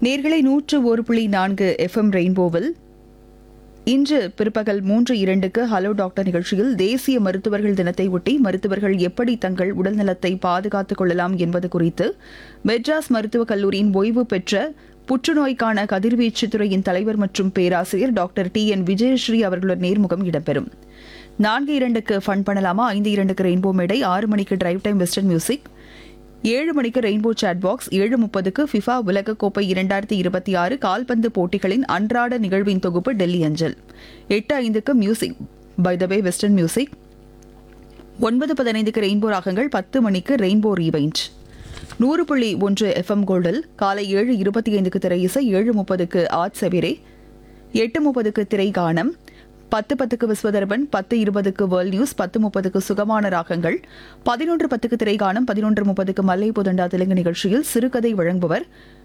நேர்களை நூற்று ஒரு புள்ளி நான்கு எஃப்எம் ரெயின்போவில் இன்று பிற்பகல் மூன்று இரண்டுக்கு ஹலோ டாக்டர் நிகழ்ச்சியில் தேசிய மருத்துவர்கள் தினத்தை ஒட்டி மருத்துவர்கள் எப்படி தங்கள் உடல்நலத்தை பாதுகாத்துக் கொள்ளலாம் என்பது குறித்து மெட்ராஸ் மருத்துவக் கல்லூரியின் ஓய்வு பெற்ற புற்றுநோய்க்கான கதிர்வீச்சு துறையின் தலைவர் மற்றும் பேராசிரியர் டாக்டர் டி என் விஜயஸ்ரீ அவர்களுடன் நேர்முகம் இடம்பெறும் நான்கு இரண்டுக்கு ஃபன் பண்ணலாமா ஐந்து இரண்டுக்கு ரெயின்போ மேடை ஆறு மணிக்கு டிரைவ் டைம் வெஸ்டர்ன் மியூசிக் ஏழு மணிக்கு ரெயின்போ சாட் பாக்ஸ் ஏழு முப்பதுக்கு ஃபிஃபா உலகக்கோப்பை இரண்டாயிரத்தி இருபத்தி ஆறு கால்பந்து போட்டிகளின் அன்றாட நிகழ்வின் தொகுப்பு டெல்லி அஞ்சல் எட்டு ஐந்துக்கு music by the way western music ஒன்பது பதினைந்துக்கு ரெயின்போ ராகங்கள் பத்து மணிக்கு ரெயின்போ ரீவைண்ட் நூறு புள்ளி ஒன்று எஃப்எம் கோல்டில் காலை ஏழு இருபத்தி ஐந்துக்கு திரை இசை ஏழு முப்பதுக்கு ஆட் செவிரே எட்டு முப்பதுக்கு திரை கானம் பத்து பத்துக்கு விஸ்வதர்பன் பத்து இருபதுக்கு வேர்ல்ட் நியூஸ் பத்து முப்பதுக்கு சுகமான ராகங்கள் பதினொன்று பத்துக்கு திரைகானம் பதினொன்று முப்பதுக்கு மல்லை புதண்டா தெலுங்கு நிகழ்ச்சியில் சிறுகதை வழங்குபவர்